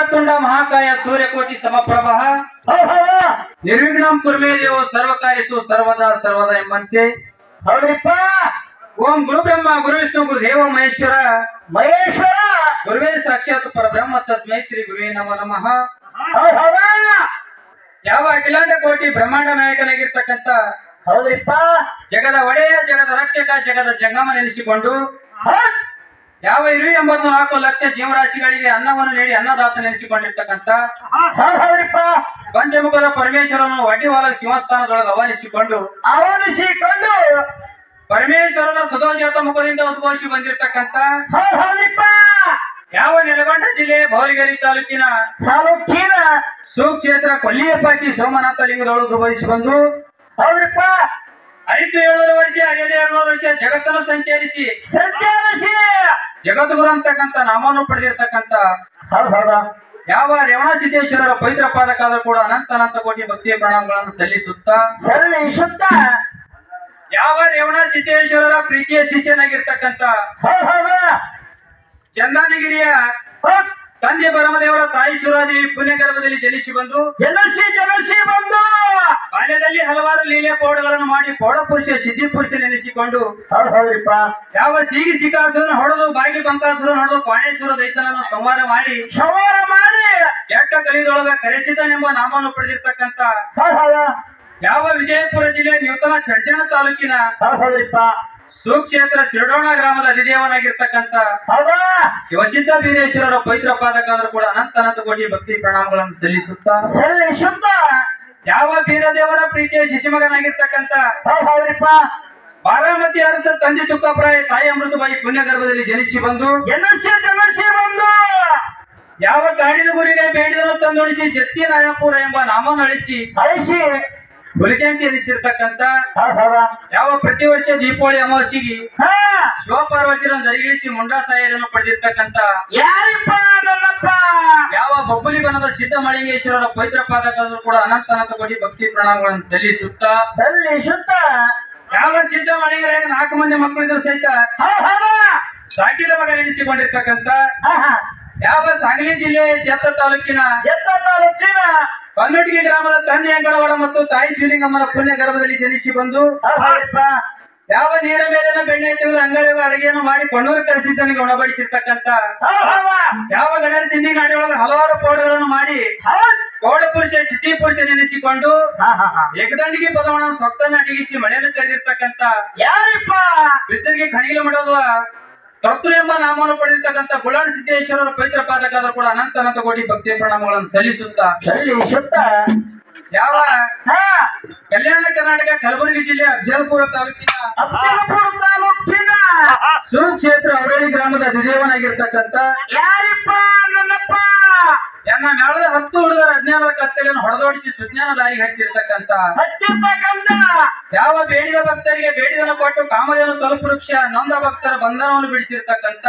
ವಕ್ರತುಂಡ ಮಹಾಕಾಯ ಸೂರ್ಯಕೋಟಿ ಸಮಪ್ರಭ ಹೌದ್ ಹೌದ ನಿರ್ವಿಘ್ನಂ ಕುರ್ಮೇ ದೇವ ಸರ್ವಕಾರ್ಯಸು ಸರ್ವದಾ ಸರ್ವದ ಎಂಬಂತೆ ಹೌದ್ರಿಪ್ಪ ಓಂ ಗುರು ಬ್ರಹ್ಮ ಗುರು ವಿಷ್ಣು ಗುರು ದೇವ ಮಹೇಶ್ವರ ಮಹೇಶ್ವರ ಗುರುವೇ ಸಾಕ್ಷಾತ್ ಪರಬ್ರಹ್ಮ ತಸ್ಮೈ ಶ್ರೀ ಗುರುವೇ ನಮೋ ನಮಃ ಹೌದ್ ಹೌದ ಯಾವ ಅಖಿಲಾಂಡ ಕೋಟಿ ಬ್ರಹ್ಮಾಂಡ ನಾಯಕನಾಗಿರ್ತಕ್ಕಂಥ ಹೌದ್ರಿಪ್ಪ ಜಗದ ಒಡೆಯ ಜಗದ ರಕ್ಷಕ ಜಗದ ಜಂಗಮ ನೆನೆಸಿಕೊಂಡು ಹೌದ್ ಯಾವ ಇರು ಎಂಬತ್ತು ನಾಲ್ಕು ಲಕ್ಷ ಜೀವರಾಶಿಗಳಿಗೆ ಅನ್ನವನ್ನು ನೀಡಿ ಅನ್ನದಾತ ನೆನೆಸಿಕೊಂಡಿರ್ತಕ್ಕಂಥ ಹೌದ್ ಹೌದ್ರಿಪ್ಪ ಪಂಚಮುಖದ ಪರಮೇಶ್ವರನು ವಡ್ಡಿವಾಲ ಸಿಂಹಸ್ಥಾನದೊಳಗೆ ಅವನಿಸಿಕೊಂಡು ಅವನಿಸಿಕೊಂಡು ಪರಮೇಶ್ವರನ ಸುಧೋಜಾತ ಮುಖದಿಂದ ಉದ್ಘೋಷಿ ಬಂದಿರತಕ್ಕಂತ ಹೌದ್ ಹೌದ್ರಿಪ್ಪ ಯಾವ ನೆಲಗೊಂಡ ಜಿಲ್ಲೆ ಭೌಲಿಗೇರಿ ತಾಲೂಕಿನ ತಾಲೂಕಿನ ಸುಕ್ಷೇತ್ರ ಕೊಲ್ಲಿಯಪ್ಪಾಕಿ ಸೋಮನಾಥ ಲಿಂಗದೊಳಗೆ ಉದ್ಭವಿಸಿ ಬಂದು ಹೌದ್ರಿಪ್ಪ ಐದು ಏಳ್ನೂರು ವರ್ಷ ಹರಿಯದ ಏಳ್ನೂರು ವರ್ಷ ಜಗತ್ತನ್ನು ಸಂಚರಿಸಿ ಸಂಚಾರಿಸಿ ಜಗದ್ಗುರು ಅಂತಕ್ಕಂಥ ನಾಮವನ್ನು ಪಡೆದಿರ್ತಕ್ಕಂಥ ಹೌದ್ ಹೌದ ಯಾವ ರೇವಣ ಸಿದ್ದೇಶ್ವರರ ಪವಿತ್ರ ಪಾದಕಾದ ಕೂಡ ಅನಂತ ಅನಂತ ಕೋಟಿ ಭಕ್ತಿಯ ಪ್ರಣಾಮಗಳನ್ನು ಸಲ್ಲಿಸುತ್ತಾ ಸಲ್ಲಿಸುತ್ತ ಯಾವ ರೇವಣ ಸಿದ್ದೇಶ್ವರರ ಪ್ರೀತಿಯ ಶಿಷ್ಯನಾಗಿರ್ತಕ್ಕಂಥ ಹೌದ್ ಹೌದ ಚಂದಾನಗಿರಿಯ ಹೌದ್ ತಂದೆ ಬರಮದೇವರ ತಾಯಿ ಸುರಾದೇವಿ ಪುಣ್ಯ ಗರ್ಭದಲ್ಲಿ ಜನಿಸಿ ಬಂದು ಜನಸಿ ಜನಸಿ ಬಂದು ಬಾಲ್ಯದಲ್ಲಿ ಹಲವಾರು ಲೀಲೆ ಪೌಡಗಳನ್ನು ಮಾಡಿ ಪೌಡ ಪುರುಷ ಸಿದ್ಧಿ ಪುರುಷ ನೆನೆಸಿಕೊಂಡು ಹೌದ್ ಹೌದ್ರಿಪ್ಪ ಯಾವ ಸೀಗಿ ಸಿಕಾಸುರನ್ನು ಹೊಡೆದು ಬಾಗಿ ಬಂಕಾಸುರನ್ನು ಹೊಡೆದು ಪಾಣೇಶ್ವರ ದೈತನನ್ನು ಸಂಹಾರ ಮಾಡಿ ಸಂವಾರ ಮಾಡಿ ಕೆಟ್ಟ ಕಲಿದೊಳಗ ಕರೆಸಿದನೆಂಬ ನಾಮವನ್ನು ಪಡೆದಿರ್ತಕ್ಕಂಥ ಹೌದ್ ಹೌದ ಯಾವ ವಿಜಯಪುರ ಜಿಲ್ಲೆ ನೂತನ ಚಡ್ಚಣ ತಾಲೂಕಿನ ಹೌದ್ ಹೌದ್ರಿಪ್ಪ ಸುಕ್ಷೇತ್ರ ಶಿರಡೋಣ ಗ್ರಾಮದ ಅಧಿದೇವನಾಗಿರ್ತಕ್ಕಂಥ ಹೌದಾ ಶಿವಸಿದ್ಧ ವೀರೇಶ್ವರರ ಪವಿತ್ರ ಪಾದಕಾದರೂ ಕೂಡ ಅನಂತ ಅನಂತ ಕೋಟಿ ಭಕ್ತಿ ಪ್ರಣಾಮಗಳನ್ನು ಸಲ್ಲಿಸುತ್ತಾ ಸಲ್ಲಿಸುತ್ತ ಯಾವ ಬೀರದೇವರ ಪ್ರೀತಿಯ ಶಿಶುಮಗನಾಗಿರ್ತಕ್ಕಂಥ ಹೌದ್ ಹೌದ್ರಿಪ್ಪ ಬಾರಾಮತಿ ಅರಸ ತಂದೆ ತುಕ್ಕಪ್ರಾಯ ತಾಯಿ ಅಮೃತಬಾಯಿ ಪುಣ್ಯ ಗರ್ಭದಲ್ಲಿ ಜನಿಸಿ ಬಂದು ಜನಸಿ ಜನಸಿ ಬಂದು ಯಾವ ಕಾಡಿನ ಗುರಿಗೆ ಬೇಡಿದನು ತಂದೊಳಿಸಿ ಜತ್ತಿ ನಾರಾಯಣಪುರ ಎಂಬ ನಾಮವನ್ನು ಅಳಿಸಿ ಅಳಿಸಿ ಹುಲಿಜಯಂತಿ ಎನಿಸಿರ್ತಕ್ಕಂಥ ಹೌದ್ ಹೌದ ಯಾವ ಪ್ರತಿ ವರ್ಷ ದೀಪಾವಳಿ ಅಮಾವಾಸ್ಯೆಗೆ ಹಾ ಶಿವಪಾರ್ವತಿಯನ್ನು ದರಿಗಿಳಿಸಿ ಮುಂಡಾ ಸಾಯರನ್ನು ಪಡೆದಿರ್ತಕ್ಕಂಥ ಯಾರಿಪ್ಪ ನನ್ನಪ್ಪ ಯಾವ ಬಬ್ಬುಲಿ ಬನದ ಸಿದ್ಧ ಮಳಿಂಗೇಶ್ವರರ ಪವಿತ್ರ ಪಾದಕಾದರೂ ಕೂಡ ಅನಂತ ಅನಂತ ಕೋಟಿ ಭಕ್ತಿ ಪ್ರಣಾಮಗಳನ್ನು ಸಲ್ಲಿಸುತ್ತಾ ಸಲ್ಲಿಸುತ್ತ ಯಾವ ಸಿದ್ಧ ಮಳಿಗರ ನಾಲ್ಕು ಮಂದಿ ಮಕ್ಕಳಿದ್ರು ಸಹಿತ ಹೌದ್ ಹೌದ ಸಾಕಿದ ಮಗ ನೆನೆಸಿಕೊಂಡಿರ್ತಕ್ಕಂಥ ಹಾ ಹಾ ಯಾವ ಸಾಂಗ್ಲಿ ಜಿಲ್ಲೆ ಜತ್ತ ತಾಲೂಕಿನ ಎತ್ತ ತಾಲೂಕಿನ ಕನ್ನಡಿಗೆ ಗ್ರಾಮದ ತಂದೆ ಅಂಗಳವಾಡ ಮತ್ತು ತಾಯಿ ಶಿವಲಿಂಗಮ್ಮನ ಪುಣ್ಯ ಗರ್ಭದಲ್ಲಿ ಜನಿಸಿ ಬಂದು ಹೌದ್ ಹೌದ್ರಿಪ್ಪ ಯಾವ ನೀರ ಮೇಲಿನ ಬೆಣ್ಣೆ ತೆಗೆದು ಅಂಗಡಿಗೆ ಅಡುಗೆಯನ್ನು ಮಾಡಿ ಕೊಂಡೂರು ಕರೆಸಿದ್ದನಿಗೆ ಉಣಬಡಿಸಿರ್ತಕ್ಕಂಥ ಹೌದ್ ಹೌದ ಯಾವ ಗಣರ ಸಿಂಧಿ ನಾಡಿಯೊಳಗೆ ಹಲವಾರು ಪೌಡಗಳನ್ನು ಮಾಡಿ ಹೌದ್ ಪೌಡ ಪುರುಷ ಸಿದ್ಧಿ ಪುರುಷ ನೆನೆಸಿಕೊಂಡು ಹಾ ಹಾ ಹಾ ಏಕದಂಡಿಗೆ ಪದವನ್ನು ಸೊತ್ತನ್ನು ಅಡಗಿಸಿ ಮಳೆಯನ್ನು ಕರೆದಿರ್ತಕ್ಕಂಥ ಯಾರಿಪ್ಪ ಬಿತ್ತರಿಗೆ ಖಣಿಗೆ ಮಾಡುವ ಕರ್ತೃ ಎಂಬ ನಾಮವನ್ನು ಪಡೆದಿರ್ತಕ್ಕಂಥ ಬುಳಾಣ ಸಿದ್ದೇಶ್ವರರ ಪವಿತ್ರ ಪಾದಕಾದರೂ ಕೂಡ ಅನಂತ ಅನಂತ ಕೋಟಿ ಭಕ್ತಿ ಪ್ರಣಾಮಗಳನ್ನು ಸಲ್ಲಿಸುತ್ತಾ ಸಲ್ಲಿಸುತ್ತ ಯಾವ ಹಾ ಕಲ್ಯಾಣ ಕರ್ನಾಟಕ ಕಲಬುರಗಿ ಜಿಲ್ಲೆ ಅಫಜಲ್ಪುರ ತಾಲೂಕಿನ ಅಫಜಲಪುರ ತಾಲೂಕಿನ ಸುಕ್ಷೇತ್ರ ಅವಳಿ ಗ್ರಾಮದ ಅಧಿದೇವನಾಗಿರ್ತಕ್ಕಂಥ ಯಾರಿಪ್ಪ ನನ್ನಪ್ಪ ಎನ್ನ ಮೇಳದ ಹತ್ತು ಹುಡುಗರ ಅಜ್ಞಾನದ ಕತ್ತಲೆಯನ್ನು ಹೊಡೆದೋಡಿಸಿ ಸುಜ್ಞಾನ ದಾರಿಗೆ ಹಚ್ಚಿರ್ತಕ್ಕಂಥ ಹಚ್ಚಿರ್ತಕ್ಕಂಥ ಯಾವ ಬೇಡಿದ ಭಕ್ತರಿಗೆ ಬೇಡಿದನ್ನು ಕೊಟ್ಟು ಕಾಮದೇನು ತಲುಪುರುಕ್ಷ ನೊಂದ ಭಕ್ತರ ಬಂಧನವನ್ನು ಬಿಡಿಸಿರ್ತಕ್ಕಂಥ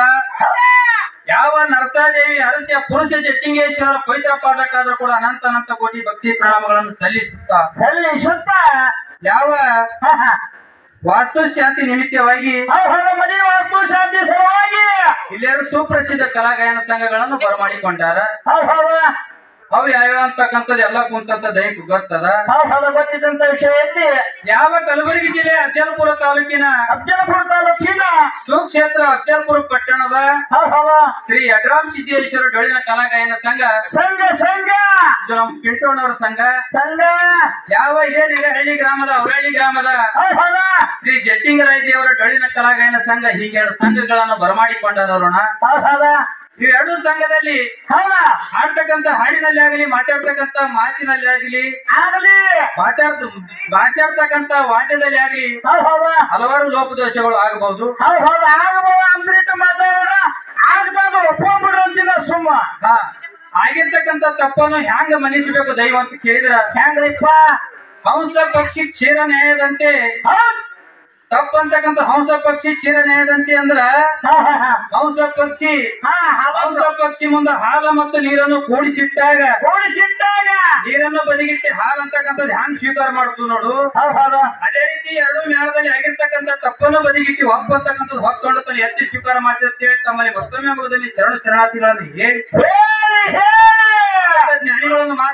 ಯಾವ ನರಸಾದೇವಿ ಅರಸಿಯ ಪುರುಷ ಜಟ್ಟಿಂಗೇಶ್ವರ ಪವಿತ್ರ ಪಾದಕ್ಕಾದರೂ ಕೂಡ ಅನಂತ ಅನಂತ ಕೋಟಿ ಭಕ್ತಿ ಪ್ರಣಾಮಗಳನ್ನು ಸಲ್ಲಿಸುತ್ತಾ ಸಲ್ಲಿಸುತ್ತ ಯಾವ ಹಾ ಹಾ ವಾಸ್ತು ಶಾಂತಿ ನಿಮಿತ್ತವಾಗಿ ಹೌದ ಮನೆ ವಾಸ್ತು ಶಾಂತಿ ಸಲುವಾಗಿ ಇಲ್ಲೆರಡು ಸುಪ್ರಸಿದ್ಧ ಕಲಾಗಾಯನ ಸಂಘಗಳನ್ನು ಬರಮಾಡಿಕೊಂಡಾರ ಹೌದ್ ಹೌದ ಅವು ಯಾವ್ಯಾವ ಅಂತಕ್ಕಂಥದ್ದು ಎಲ್ಲ ಕುಂತಂತ ದೈಹಿಕ ಗೊತ್ತದ ಹೌದ್ ಹೌದ ಗೊತ್ತಿದ್ದಂತ ವಿಷಯ ಐತಿ ಯಾವ ಕಲಬುರಗಿ ಜಿಲ್ಲೆ ಅಫಜಲ್ಪುರ ತಾಲೂಕಿನ ಅಫಜಲಪುರ ತಾಲೂಕಿನ ಸುಕ್ಷೇತ್ರ ಅಫಜಲ್ಪುರ ಪಟ್ಟಣದ ಹೌದ್ ಹೌದ ಶ್ರೀ ಅಡ್ರಾಮ್ ಸಿದ್ದೇಶ್ವರ ಡೊಳ್ಳಿನ ಕಲಾಗಾಯನ ಸಂಘ ಸಂಘ ಸಂಘ ಇದು ನಮ್ಮ ಪಿಂಟೋಣವರ ಸಂಘ ಸಂಘ ಯಾವ ಇದೇ ನೆರೆಹಳ್ಳಿ ಗ್ರಾಮದ ಅವರಹಳ್ಳಿ ಗ್ರಾಮದ ಹೌದ್ ಹೌದ ಶ್ರೀ ಜಟ್ಟಿಂಗರಾಯ ದೇವರ ಡೊಳ್ಳಿನ ಕಲಾಗಾಯನ ಸಂಘ ಹೀಗೆ ಎರಡು ಸಂಘಗಳನ್ನು ಬರಮಾಡಿಕೊಂಡರೋಣ ಹೌದ್ ಹೌದ ಇವೆರಡು ಸಂಘದಲ್ಲಿ ಹೌದ ಹಾಡ್ತಕ್ಕಂಥ ಹಾಡಿನಲ್ಲಿ ಆಗಲಿ ಮಾತಾಡ್ತಕ್ಕಂಥ ಮಾತಿನಲ್ಲಿ ಆಗಲಿ ಆಗಲಿ ಮಾತಾಡ್ತ ಮಾತಾಡ್ತಕ್ಕಂಥ ವಾದ್ಯದಲ್ಲಿ ಆಗಲಿ ಹೌದ್ ಹೌದ ಹಲವಾರು ಲೋಪದೋಷಗಳು ಆಗಬಹುದು ಹೌದ್ ಹೌದ ಆಗಬಹುದು ಅಂದ್ರಿತ ಮಾತಾಡೋಣ ಆಗ್ಬಾರ್ದು ಒಪ್ಕೊಂಡ್ಬಿಡ್ರು ಅಂತಿನ ಸುಮ್ಮ ಹಾ ಆಗಿರ್ತಕ್ಕಂಥ ತಪ್ಪನ್ನು ಹ್ಯಾಂಗ ಮನ್ನಿಸಬೇಕು ದೈವ ಅಂತ ಕೇಳಿದ್ರ ಹೆಂಗ್ರಿಪ್ಪ ಹಂಸ ಪಕ್ಷಿ ಕ್ಷೀರ ನ್ಯಾಯದಂತೆ ಹೌದ್ ತಪ್ಪ ಅಂತಕ್ಕಂಥ ಹಂಸ ಪಕ್ಷಿ ಕ್ಷೀರ ನ್ಯಾಯದಂತೆ ಅಂದ್ರ ಹಾ ಹಾ ಹಾ ಹಂಸ ಪಕ್ಷಿ ಹಾ ಹೌದು ಹಂಸ ಪಕ್ಷಿ ಮುಂದೆ ಹಾಲ ಮತ್ತು ನೀರನ್ನು ಕೂಡಿಸಿಟ್ಟಾಗ ಕೂಡಿಸಿಟ್ಟಾಗ ನೀರನ್ನು ಬದಿಗಿಟ್ಟು ಹಾಲ್ ಅಂತಕ್ಕಂಥದ್ದು ಹ್ಯಾಂಗ್ ಸ್ವೀಕಾರ ಮಾಡ್ತು ನೋಡು ಹೌದ್ ಹೌದು ಅದೇ ರೀತಿ ಎರಡು ಮೇಳದಲ್ಲಿ ಆಗಿರ್ತಕ್ಕಂಥ ತಪ್ಪನ್ನು ಬದಿಗಿಟ್ಟು ಹೊಪ್ಪ ಅಂತಕ್ಕಂಥದ್ದು ಹೊತ್ತೊಂಡು ತನ್ನ ಎತ್ತಿ ಸ್ವೀಕಾರ ಮಾಡ್ತಿರ್ತೇವೆ ತಮ್ಮಲ್ಲಿ ಮತ್ತೊಮ್ಮೆ ಮುಗದಲ್ಲಿ ಶರಣ ಶರಣಾರ್ಥಿಗಳನ್ನು ಹೇಳಿ ಹೇಳಿ ಹೇಳಿ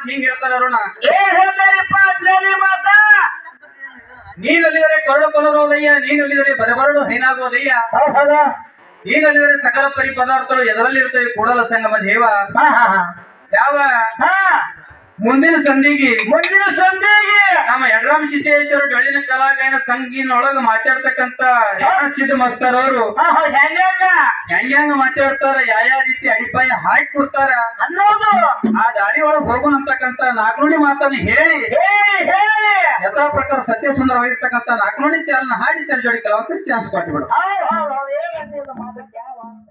ಹಿಂಗ್ ಹೇಳ್ತಾರ ಅರುಣ ಏನ್ ಹೇಳ್ತಾರಿಪ್ಪ ಅದ್ರಲ್ಲಿ ಮಾತ ನೀನಲ್ಲಿದರೆ ಕರುಳು ಕೊಲರೋದಯ್ಯ ನೀನಲ್ಲಿದರೆ ಬರಬರಡು ಹೈನಾಗೋದಯ್ಯ ಹೌದ್ ಹೌದು. ನೀನಲ್ಲಿದರೆ ಸಕಲ ಪರಿ ಪದಾರ್ಥಗಳು ಎದರಲ್ಲಿರ್ತವೆ ಕೂಡಲ ಸಂಗಮ ದೇವ ಹಾ ಹಾ ಹಾ ಯಾವ ಹಾ ಮುಂದಿನ ಸಂಧಿಗೆ ಮುಂದಿನ ಸಂಧಿಗೆ ನಮ್ಮ ಯಡ್ರಾಮ ಸಿದ್ದೇಶ್ವರ ಡೊಳ್ಳಿನ ಕಲಾಗಾಯನ ಸಂಘಿನೊಳಗ ಮಾತಾಡ್ತಕ್ಕಂತ ಯಾರ ಸಿದ್ಧ ಮಸ್ತರ್ ಅವರು ಹಾ ಹಾ ಹೆಂಗ ಹೆಂಗ ಮಾತಾಡ್ತಾರ ಯಾವ ಯಾವ ರೀತಿ ಅಡಿಪಾಯ ಹಾಕಿ ಕೊಡ್ತಾರ ಅನ್ನೋದು ಆ ದಾರಿ ಒಳಗ್ ಹೋಗೋಣ ಅಂತಕ್ಕಂತ ನಾಲ್ಕುನುಡಿ ಮಾತನ್ನ ಹೇಳಿ ಹೇಳಿ ಹೇಳಿ ಯಥಾ ಪ್ರಕಾರ ಸತ್ಯ ಸುಂದರವಾಗಿರ್ತಕ್ಕಂತ ನಾಲ್ಕುನುಡಿ ಚಾಲನ ಹಾಡಿ ಸರ್ ಜೋಡಿ ಕಲಾವಂತರಿಗೆ ಚಾನ್ಸ್ ಕೊಟ್ಟು ಬಿಡು ಹೌದ್ ಹೌದ್ ಹೌದ್ ಏನ್ ಅನ್ನೋದು ಮಾತು ಯಾವ